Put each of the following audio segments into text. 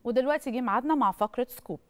ودلوقتي جه ميعادنا مع فقرة سكوب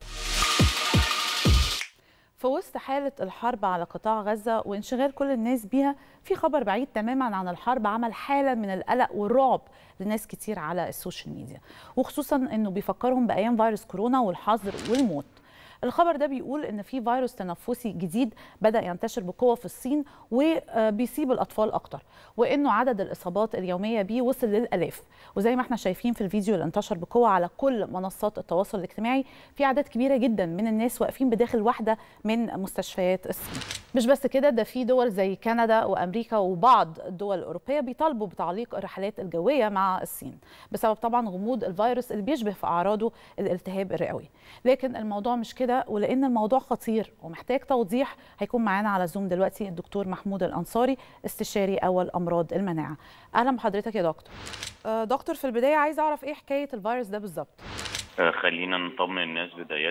في وسط حالة الحرب على قطاع غزة وانشغال كل الناس بيها في خبر بعيد تماما عن الحرب عمل حالة من القلق والرعب لناس كتير على السوشيال ميديا وخصوصا انه بيفكرهم بأيام فيروس كورونا والحظر والموت الخبر ده بيقول ان في فيروس تنفسي جديد بدا ينتشر بقوه في الصين وبيصيب الاطفال اكتر وانه عدد الاصابات اليوميه بيه وصل للالاف وزي ما احنا شايفين في الفيديو اللي انتشر بقوه على كل منصات التواصل الاجتماعي في اعداد كبيره جدا من الناس واقفين بداخل واحده من مستشفيات الصين مش بس كده ده في دول زي كندا وامريكا وبعض الدول الاوروبيه بيطالبوا بتعليق الرحلات الجويه مع الصين بسبب طبعا غموض الفيروس اللي بيشبه في اعراضه الالتهاب الرئوي لكن الموضوع مش كده ولان الموضوع خطير ومحتاج توضيح هيكون معانا على زوم دلوقتي الدكتور محمود الانصاري استشاري اول امراض المناعه اهلا بحضرتك يا دكتور آه دكتور في البدايه عايز اعرف ايه حكايه الفيروس ده بالظبط آه خلينا نطمن الناس بدايه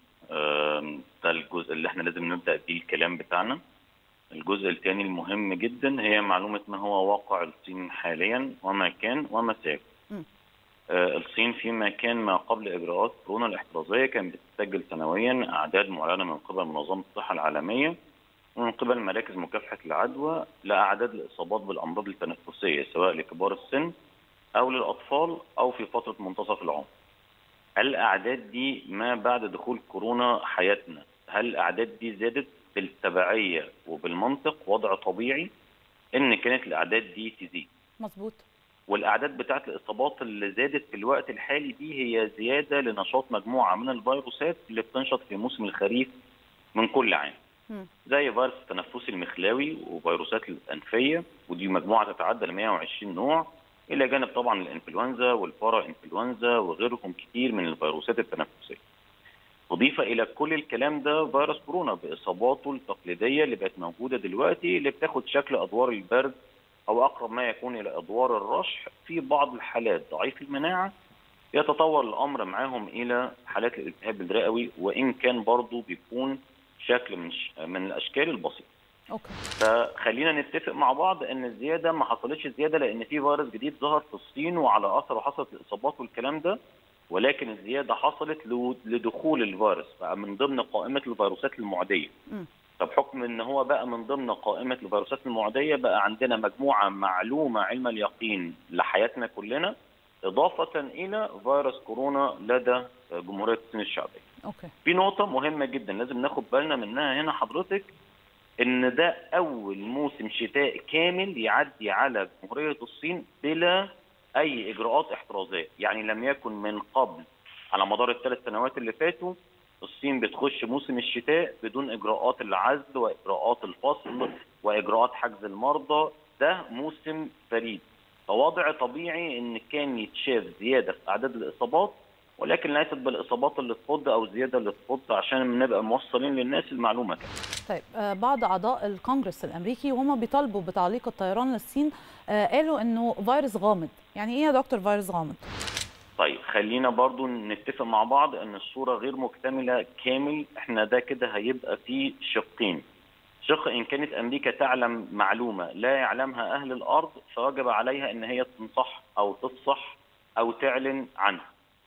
آه ده الجزء اللي احنا لازم نبدا بيه الكلام بتاعنا الجزء الثاني المهم جدا هي معلومه ما هو واقع الصين حاليا وما كان وما سيكون الصين فيما كان ما قبل اجراءات كورونا الاحترازيه كانت بتسجل سنويا اعداد معلنه من قبل منظمه الصحه العالميه ومن قبل مراكز مكافحه العدوى لاعداد الاصابات بالامراض التنفسيه سواء لكبار السن او للاطفال او في فتره منتصف العمر. هل الاعداد دي ما بعد دخول كورونا حياتنا هل الاعداد دي زادت بالتبعيه وبالمنطق وضع طبيعي ان كانت الاعداد دي تزيد. مظبوط. والاعداد بتاعه الاصابات اللي زادت في الوقت الحالي دي هي زياده لنشاط مجموعه من الفيروسات اللي بتنشط في موسم الخريف من كل عام. م. زي فيروس التنفسي المخلاوي وفيروسات الانفيه ودي مجموعه تتعدى ل 120 نوع الى جانب طبعا الانفلونزا والبارا انفلونزا وغيرهم كتير من الفيروسات التنفسيه. اضيف الى كل الكلام ده فيروس كورونا باصاباته التقليديه اللي بقت موجوده دلوقتي اللي بتاخد شكل ادوار البرد او اقرب ما يكون الى ادوار الرشح في بعض الحالات ضعيف المناعه يتطور الامر معاهم الى حالات الالتهاب الرئوي وان كان برضه بيكون شكل من من الاشكال البسيطه. اوكي. فخلينا نتفق مع بعض ان الزياده ما حصلتش زياده لان في فيروس جديد ظهر في الصين وعلى اثره حصلت الاصابات والكلام ده ولكن الزياده حصلت لدخول الفيروس بقى من ضمن قائمه الفيروسات المعديه. م. فبحكم ان هو بقى من ضمن قائمه الفيروسات المعديه بقى عندنا مجموعه معلومه علم اليقين لحياتنا كلنا اضافه الى فيروس كورونا لدى جمهوريه الصين الشعبيه. اوكي. في نقطه مهمه جدا لازم ناخد بالنا منها هنا حضرتك ان ده اول موسم شتاء كامل يعدي على جمهوريه الصين بلا اي اجراءات احترازيه، يعني لم يكن من قبل على مدار الثلاث سنوات اللي فاتوا الصين بتخش موسم الشتاء بدون اجراءات العزل واجراءات الفصل واجراءات حجز المرضى ده موسم فريد فوضع طبيعي ان كان يتشاف زياده في اعداد الاصابات ولكن ليست بالاصابات اللي تفض او الزياده اللي تفض عشان نبقى موصلين للناس المعلومه كده. طيب آه بعض اعضاء الكونجرس الامريكي وهم بيطالبوا بتعليق الطيران للصين آه قالوا انه فيروس غامض، يعني ايه يا دكتور فيروس غامض؟ طيب خلينا برضو نتفق مع بعض ان الصوره غير مكتمله كامل احنا ده كده هيبقى فيه شقين شق ان كانت امريكا تعلم معلومه لا يعلمها اهل الارض فوجب عليها ان هي تنصح او تفصح او تعلن عنها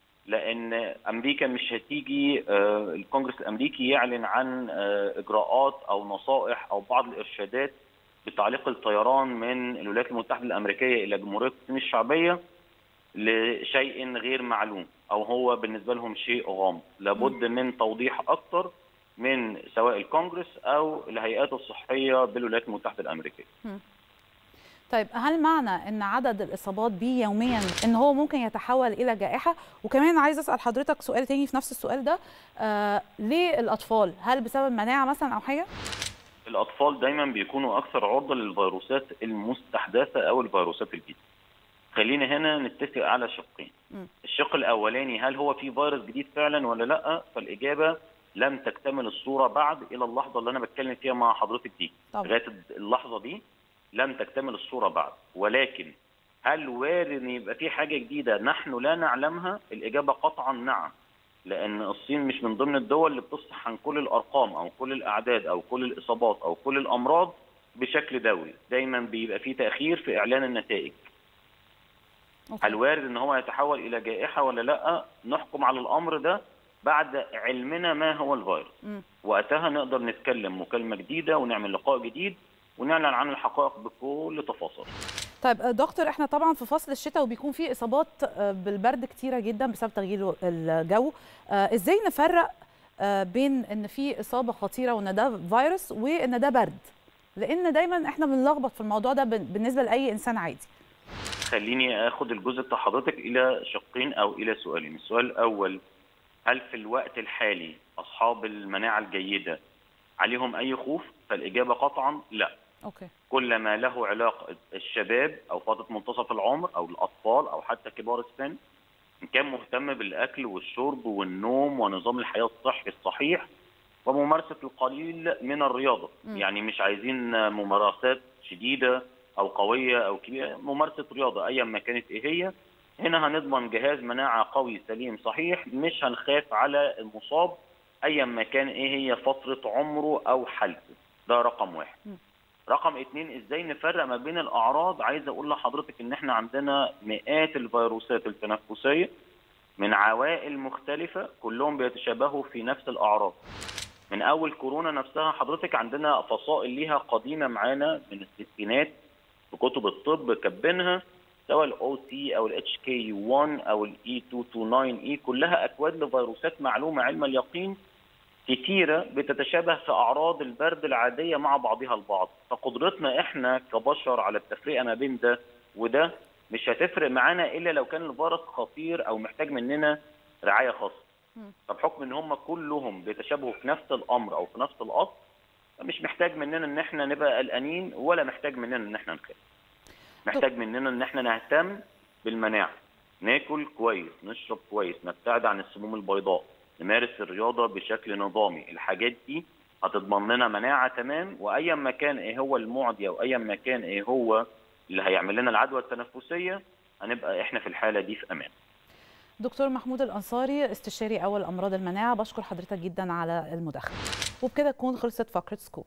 لان امريكا مش هتيجي الكونجرس الامريكي يعلن عن اجراءات او نصائح او بعض الارشادات بتعليق الطيران من الولايات المتحده الامريكيه الى جمهوريه الصين الشعبيه لشيء غير معلوم او هو بالنسبه لهم شيء غامض لابد من توضيح اكثر من سواء الكونجرس او الهيئات الصحيه بالولايات المتحده الامريكيه طيب هل معنى ان عدد الاصابات بيه يوميا ان هو ممكن يتحول الى جائحه وكمان عايز اسال حضرتك سؤال تاني في نفس السؤال ده آه ليه الاطفال هل بسبب مناعه مثلا او حاجه الاطفال دايما بيكونوا اكثر عرضه للفيروسات المستحدثه او الفيروسات الجديده خلينا هنا نتفق على شقين الشق الاولاني هل هو في فيروس جديد فعلا ولا لا فالاجابه لم تكتمل الصوره بعد الى اللحظه اللي انا بتكلم فيها مع حضرتك دي لغايه اللحظه دي لم تكتمل الصوره بعد ولكن هل وارد ان يبقى في حاجه جديده نحن لا نعلمها الاجابه قطعا نعم لان الصين مش من ضمن الدول اللي بتفصح عن كل الارقام او كل الاعداد او كل الاصابات او كل الامراض بشكل دوري دايما بيبقى في تاخير في اعلان النتائج أوكي. هل وارد ان هو يتحول الى جائحه ولا لا نحكم على الامر ده بعد علمنا ما هو الفيروس مم. وقتها نقدر نتكلم مكالمه جديده ونعمل لقاء جديد ونعلن عن الحقائق بكل تفاصيل طيب آه، دكتور احنا طبعا في فصل الشتاء وبيكون في اصابات آه، بالبرد كتيره جدا بسبب تغيير الجو آه، ازاي نفرق آه، بين ان في اصابه خطيره وان ده فيروس وان ده برد لان دايما احنا بنلخبط في الموضوع ده بن- بالنسبه لاي انسان عادي خليني اخد الجزء بتاع حضرتك الى شقين او الى سؤالين السؤال الاول هل في الوقت الحالي اصحاب المناعه الجيده عليهم اي خوف فالاجابه قطعا لا اوكي كل ما له علاقه الشباب او فتره منتصف العمر او الاطفال او حتى كبار السن ان كان مهتم بالاكل والشرب والنوم ونظام الحياه الصحي الصحيح وممارسه القليل من الرياضه مم. يعني مش عايزين ممارسات شديده او قويه او كبيره ممارسه رياضه ايا ما كانت ايه هي هنا هنضمن جهاز مناعه قوي سليم صحيح مش هنخاف على المصاب ايا ما كان ايه هي فتره عمره او حالته ده رقم واحد مم. رقم اتنين ازاي نفرق ما بين الاعراض عايز اقول لحضرتك ان احنا عندنا مئات الفيروسات التنفسيه من عوائل مختلفه كلهم بيتشابهوا في نفس الاعراض من اول كورونا نفسها حضرتك عندنا فصائل ليها قديمه معانا من الستينات في كتب الطب كاتبينها سواء الاو سي او الاتش كي 1 او الاي 229 اي كلها اكواد لفيروسات معلومه علم اليقين كتيرة بتتشابه في أعراض البرد العادية مع بعضها البعض فقدرتنا إحنا كبشر على التفرقة ما بين ده وده مش هتفرق معانا إلا لو كان الفيروس خطير أو محتاج مننا رعاية خاصة مم. فبحكم إن هم كلهم بيتشابهوا في نفس الأمر أو في نفس الأصل مش محتاج مننا إن إحنا نبقى قلقانين ولا محتاج مننا إن إحنا نخاف محتاج مننا إن إحنا نهتم بالمناعة ناكل كويس نشرب كويس نبتعد عن السموم البيضاء نمارس الرياضه بشكل نظامي الحاجات دي هتضمن لنا مناعه تمام وايا ما كان ايه هو المعدي او ايا ما كان ايه هو اللي هيعمل لنا العدوى التنفسيه هنبقى احنا في الحاله دي في امان دكتور محمود الانصاري استشاري اول امراض المناعه بشكر حضرتك جدا على المداخله وبكده تكون خلصت فقره سكوب